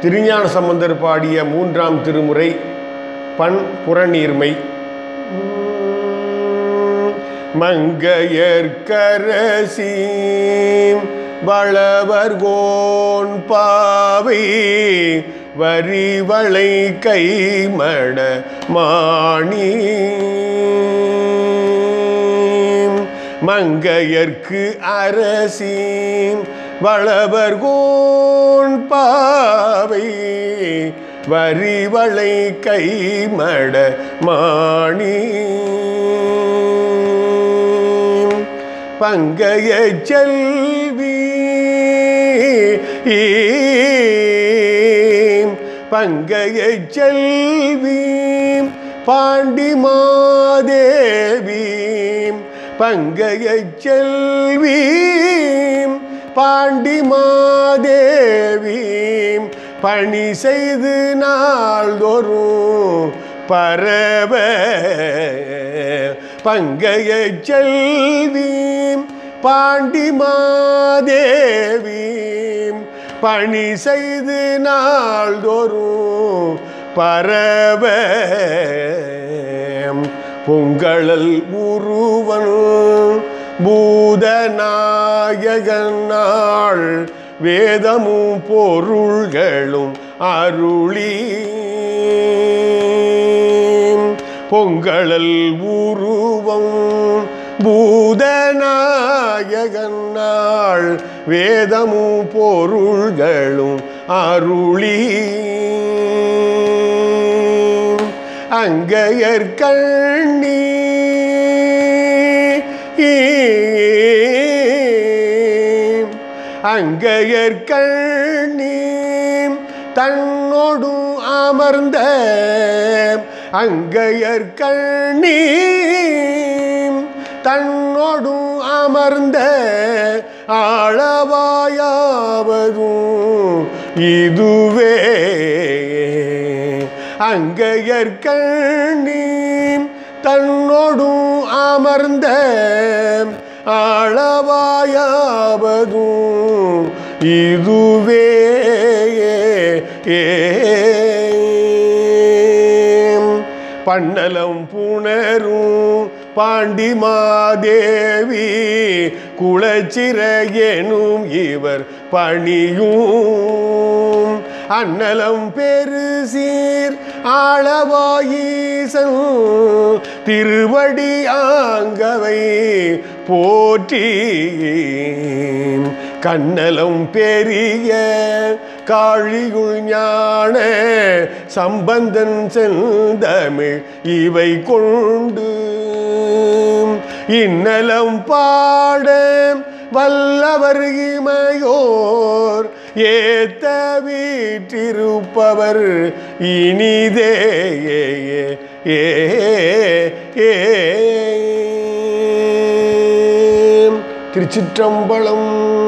திருஞான சம்பந்தர் பாடிய மூன்றாம் திருமுறை பண் புறநீர்மை மங்கையர்கரசீம் வளவர்கோன் பாவை வரிவளை கைமட மாணி மங்கையர்க்கு அரசீம் வளவர்கோன் பாவை வரிவளை கைமட மாணி பங்கைய செல்வி பங்கைய செல்வி பாண்டி மாதேவி பங்கைய செல்வி பாண்டி மாதேவி பணி செய்து நாள்தோறும் பரவ பங்கைய செல்வி பாண்டி மாதேவி பணி செய்து நாள்தோறும் பரவ பொங்கழல் உருவன் பூதநாயகன் நாள் வேதமும் பொருள்களும் அருளி பொங்கழல் உருவம் பூதநாயகன் நாள் வேதமும் பொருள்களும் அருளி அங்கையர் கண்ணி அங்கையர் கண்ணி தன்னோடும் அமர்ந்த அங்கையர் கண்ணி தன்னோடும் அமர்ந்த ஆளவாயாவதும் இதுவே அங்கையர் கண்ணி தன்னோடும் அமர்ந்த ஆளவாயாவதும் இதுவே பன்னலம் புணரும் பாண்டி மாதேவி குளச்சிறையெனும் இவர் பணியும் அன்னலம் பெரு சீர் ஆளவாயீசன் திருவடி ஆங்கவை போற்றி கண்ணலம் பெரிய காழியுள் ஞான சம்பந்தன் செந்தமிழ் இவை கொண்டு இன்னலம் பாட வல்லவர் இமையோர் ஏத்த வீற்றிருப்பவர் இனிதே ஏ ஏ திருச்சிற்றம்பலம்